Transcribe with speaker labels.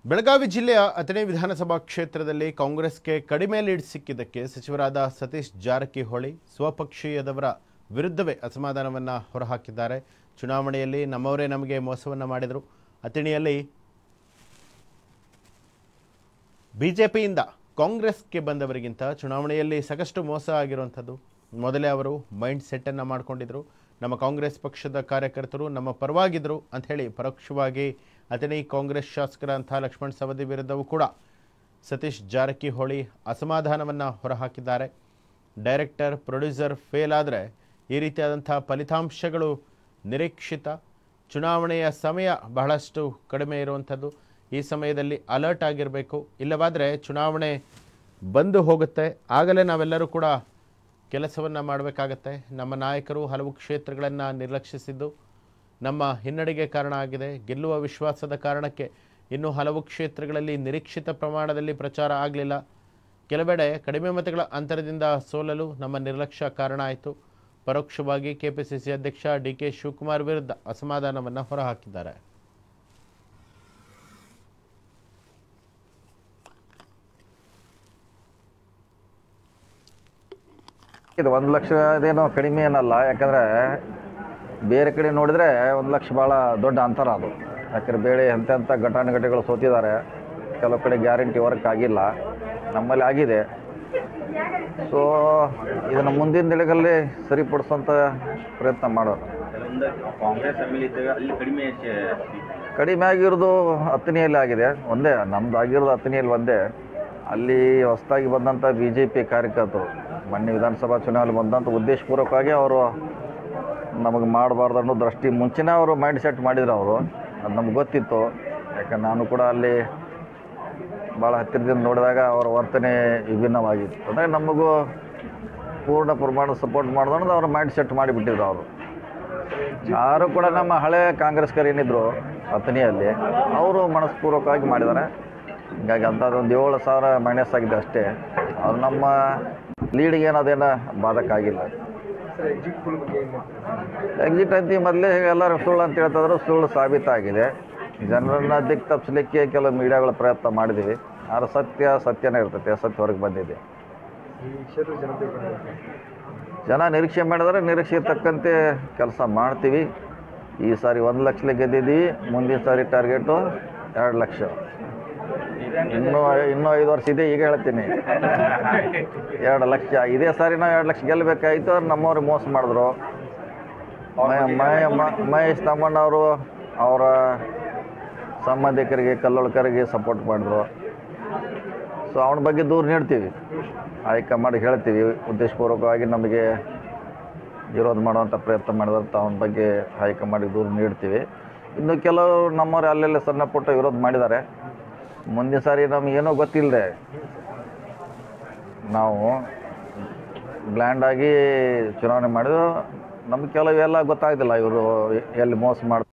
Speaker 1: ಬೆಳಗಾವಿ ಜಿಲ್ಲೆಯ ಅಥಣಿ ವಿಧಾನಸಭಾ ಕ್ಷೇತ್ರದಲ್ಲಿ ಕಾಂಗ್ರೆಸ್ಗೆ ಕಡಿಮೆ ಲೀಡ್ ಸಿಕ್ಕಿದ್ದಕ್ಕೆ ಸಚಿವರಾದ ಸತೀಶ್ ಜಾರಕಿಹೊಳಿ ಸ್ವಪಕ್ಷೀಯದವರ ವಿರುದ್ಧವೇ ಅಸಮಾಧಾನವನ್ನು ಹೊರಹಾಕಿದ್ದಾರೆ ಚುನಾವಣೆಯಲ್ಲಿ ನಮ್ಮವರೇ ನಮಗೆ ಮೋಸವನ್ನು ಮಾಡಿದರು ಅಥಣಿಯಲ್ಲಿ ಬಿಜೆಪಿಯಿಂದ ಕಾಂಗ್ರೆಸ್ಗೆ ಬಂದವರಿಗಿಂತ ಚುನಾವಣೆಯಲ್ಲಿ ಸಾಕಷ್ಟು ಮೋಸ ಆಗಿರುವಂಥದ್ದು ಮೊದಲೇ ಅವರು ಮೈಂಡ್ ಸೆಟ್ಟನ್ನು ಮಾಡಿಕೊಂಡಿದ್ರು ನಮ್ಮ ಕಾಂಗ್ರೆಸ್ ಪಕ್ಷದ ಕಾರ್ಯಕರ್ತರು ನಮ್ಮ ಪರವಾಗಿದ್ದರು ಅಂಥೇಳಿ ಪರೋಕ್ಷವಾಗಿ ಅಥಣಿ ಕಾಂಗ್ರೆಸ್ ಶಾಸಕರಂಥ ಲಕ್ಷ್ಮಣ್ ಸವದಿ ವಿರುದ್ಧವೂ ಕೂಡ ಸತೀಶ್ ಜಾರಕಿಹೊಳಿ ಅಸಮಾಧಾನವನ್ನು ಹೊರಹಾಕಿದ್ದಾರೆ ಡೈರೆಕ್ಟರ್ ಪ್ರೊಡ್ಯೂಸರ್ ಫೇಲ್ ಆದರೆ ಈ ರೀತಿಯಾದಂಥ ಫಲಿತಾಂಶಗಳು ನಿರೀಕ್ಷಿತ ಚುನಾವಣೆಯ ಸಮಯ ಬಹಳಷ್ಟು ಕಡಿಮೆ ಇರುವಂಥದ್ದು ಈ ಸಮಯದಲ್ಲಿ ಅಲರ್ಟ್ ಆಗಿರಬೇಕು ಇಲ್ಲವಾದರೆ ಚುನಾವಣೆ ಬಂದು ಹೋಗುತ್ತೆ ಆಗಲೇ ನಾವೆಲ್ಲರೂ ಕೂಡ ಕೆಲಸವನ್ನು ಮಾಡಬೇಕಾಗತ್ತೆ ನಮ್ಮ ನಾಯಕರು ಹಲವು ಕ್ಷೇತ್ರಗಳನ್ನು ನಿರ್ಲಕ್ಷಿಸಿದ್ದು ನಮ್ಮ ಹಿನ್ನಡೆಗೆ ಕಾರಣ ಆಗಿದೆ ಗೆಲ್ಲುವ ವಿಶ್ವಾಸದ ಕಾರಣಕ್ಕೆ ಇನ್ನೂ ಹಲವು ಕ್ಷೇತ್ರಗಳಲ್ಲಿ ನಿರೀಕ್ಷಿತ ಪ್ರಮಾಣದಲ್ಲಿ ಪ್ರಚಾರ ಆಗಲಿಲ್ಲ ಕೆಲವೆಡೆ ಕಡಿಮೆ ಮತಗಳ ಅಂತರದಿಂದ ಸೋಲಲು ನಮ್ಮ ನಿರ್ಲಕ್ಷ್ಯ ಕಾರಣ ಆಯಿತು ಪರೋಕ್ಷವಾಗಿ ಕೆಪಿಸಿಸಿ ಅಧ್ಯಕ್ಷ ಡಿ ಕೆ ಶಿವಕುಮಾರ್ ವಿರುದ್ಧ ಅಸಮಾಧಾನವನ್ನು ಹೊರಹಾಕಿದ್ದಾರೆ
Speaker 2: ಇದು ಒಂದು ಲಕ್ಷ ಅದೇನೋ ಕಡಿಮೆ ಏನಲ್ಲ ಯಾಕಂದರೆ ಬೇರೆ ಕಡೆ ನೋಡಿದರೆ ಒಂದು ಲಕ್ಷ ಭಾಳ ದೊಡ್ಡ ಅಂತರ ಅದು ಯಾಕಂದ್ರೆ ಬೇರೆ ಎಂತೆಂಥ ಘಟಾನುಘಟಿಗಳು ಸೋತಿದ್ದಾರೆ ಕೆಲವು ಕಡೆ ಗ್ಯಾರಂಟಿ ವರ್ಕ್ ಆಗಿಲ್ಲ ನಮ್ಮಲ್ಲಿ ಆಗಿದೆ ಸೊ ಇದನ್ನು ಮುಂದಿನ ದಿನಗಳಲ್ಲಿ ಸರಿಪಡಿಸೋಂಥ ಪ್ರಯತ್ನ ಮಾಡೋಣ
Speaker 3: ಕೆಲವೊಂದು ಕಾಂಗ್ರೆಸ್ ಎಮ್ ಎಲ್ ಇದ್ದಾಗ ಅಲ್ಲಿ ಕಡಿಮೆ ಶೇ-
Speaker 2: ಕಡಿಮೆ ಆಗಿರೋದು ಹತ್ತನೆಯಲ್ಲಿ ಆಗಿದೆ ಒಂದೇ ನಮ್ದು ಆಗಿರೋದು ಹತ್ತನೆಯಲ್ಲಿ ಒಂದೇ ಅಲ್ಲಿ ಹೊಸದಾಗಿ ಬಂದಂಥ ಬಿ ಜೆ ಪಿ ಕಾರ್ಯಕರ್ತರು ಮೊನ್ನೆ ವಿಧಾನಸಭಾ ಚುನಾವಣೆ ಬಂದಂಥ ಉದ್ದೇಶಪೂರ್ವಕವಾಗಿ ಅವರು ನಮಗೆ ಮಾಡಬಾರ್ದು ಅನ್ನೋ ದೃಷ್ಟಿ ಮುಂಚೆನೇ ಅವರು ಮೈಂಡ್ ಸೆಟ್ ಮಾಡಿದ್ರು ಅವರು ಅದು ನಮ್ಗೆ ಗೊತ್ತಿತ್ತು ಯಾಕಂದ್ರೆ ನಾನು ಕೂಡ ಅಲ್ಲಿ ಭಾಳ ಹತ್ತಿರದಿಂದ ನೋಡಿದಾಗ ಅವರ ವರ್ತನೆ ವಿಭಿನ್ನವಾಗಿತ್ತು ಅಂದರೆ ನಮಗೂ ಪೂರ್ಣ ಪ್ರಮಾಣದ ಸಪೋರ್ಟ್ ಮಾಡೋದು ಅನ್ನೋದು ಅವ್ರು ಮೈಂಡ್ ಸೆಟ್ ಮಾಡಿಬಿಟ್ಟಿದ್ರು ಅವರು ಯಾರು ಕೂಡ ನಮ್ಮ ಹಳೆ ಕಾಂಗ್ರೆಸ್ಕರು ಏನಿದ್ರು ಅಥಣಿಯಲ್ಲಿ ಅವರು ಮನಸ್ಪೂರ್ವಕವಾಗಿ ಮಾಡಿದ್ದಾರೆ ಹೀಗಾಗಿ ಅಂಥದ್ದೊಂದು ಏಳು ಸಾವಿರ ಮೈನಸ್ ಆಗಿದೆ ಅಷ್ಟೇ ಅವ್ರು ನಮ್ಮ ಲೀಡ್ಗೆ ಏನದೇನು ಬಾಧಕ ಆಗಿಲ್ಲ ಎಕ್ಸಿಟ್ ಅಂತಿ ಮೊದಲೇ ಎಲ್ಲರೂ ಸುಳ್ಳು ಅಂತ ಹೇಳ್ತಿದ್ರು ಸುಳ್ಳು ಸಾಬೀತಾಗಿದೆ ಜನರನ್ನ ದಿಕ್ಕು ತಪ್ಪಿಸ್ಲಿಕ್ಕೆ ಕೆಲವು ಮೀಡಿಯಾಗಳ ಪ್ರಯತ್ನ ಮಾಡಿದ್ದೀವಿ ಆದ್ರೆ ಸತ್ಯ ಸತ್ಯನೇ ಇರ್ತೈತೆ ಸತ್ಯ ಹೊರಗೆ ಬಂದಿದೆ ಜನ ನಿರೀಕ್ಷೆ ಮಾಡಿದರೆ ನಿರೀಕ್ಷೆಗೆ ತಕ್ಕಂತೆ ಕೆಲಸ ಮಾಡ್ತೀವಿ ಈ ಸಾರಿ ಒಂದು ಲಕ್ಷಲೆ ಗೆದ್ದಿದ್ದೀವಿ ಮುಂದಿನ ಸಾರಿ ಟಾರ್ಗೆಟು ಎರಡು ಲಕ್ಷ ಇನ್ನೂ ಇನ್ನೂ ಐದು ವರ್ಷ ಇದೆ ಈಗ ಹೇಳ್ತೀನಿ ಎರಡು ಲಕ್ಷ ಇದೇ ಸಾರಿ ನಾವು ಎರಡು ಲಕ್ಷ ಗೆಲ್ಲಬೇಕಾಯಿತು ಅವ್ರು ನಮ್ಮವ್ರಿಗೆ ಮೋಸ ಮಾಡಿದ್ರು ಮಯ- ಮಯ- ಮ- ಮಹೇಶ್ ತಮ್ಮಣ್ಣವರು ಅವರ ಸಂಬಂಧಿಕರಿಗೆ ಕಲ್ಲೊಳಕರಿಗೆ ಸಪೋರ್ಟ್ ಮಾಡಿದ್ರು ಸೊ ಅವನ ಬಗ್ಗೆ ದೂರ ನೀಡ್ತೀವಿ ಹೈಕಮಾಂಡ್ಗೆ ಹೇಳ್ತೀವಿ ಉದ್ದೇಶಪೂರ್ವಕವಾಗಿ ನಮಗೆ ವಿರೋಧ ಮಾಡುವಂಥ ಪ್ರಯತ್ನ ಮಾಡಿದಂಥ ಅವನ ಬಗ್ಗೆ ಹೈಕಮಾಂಡ್ಗೆ ದೂರ ನೀಡ್ತೀವಿ ಇನ್ನು ಕೆಲವರು ನಮ್ಮವ್ರು ಅಲ್ಲೆಲ್ಲ ಸಣ್ಣ ಪುಟ್ಟ ವಿರೋಧ ಮಾಡಿದ್ದಾರೆ ಮುಂದಿನ ಸಾರಿ ನಮಗೇನೋ ಗೊತ್ತಿಲ್ಲದೆ ನಾವು ಬ್ಲ್ಯಾಂಡಾಗಿ ಚುನಾವಣೆ ಮಾಡಿದ್ರು ನಮ್ಗೆ ಕೆಲವೆಲ್ಲ ಗೊತ್ತಾಗ್ತಿಲ್ಲ ಇವರು ಎಲ್ಲಿ ಮೋಸ ಮಾಡ್ತಾರೆ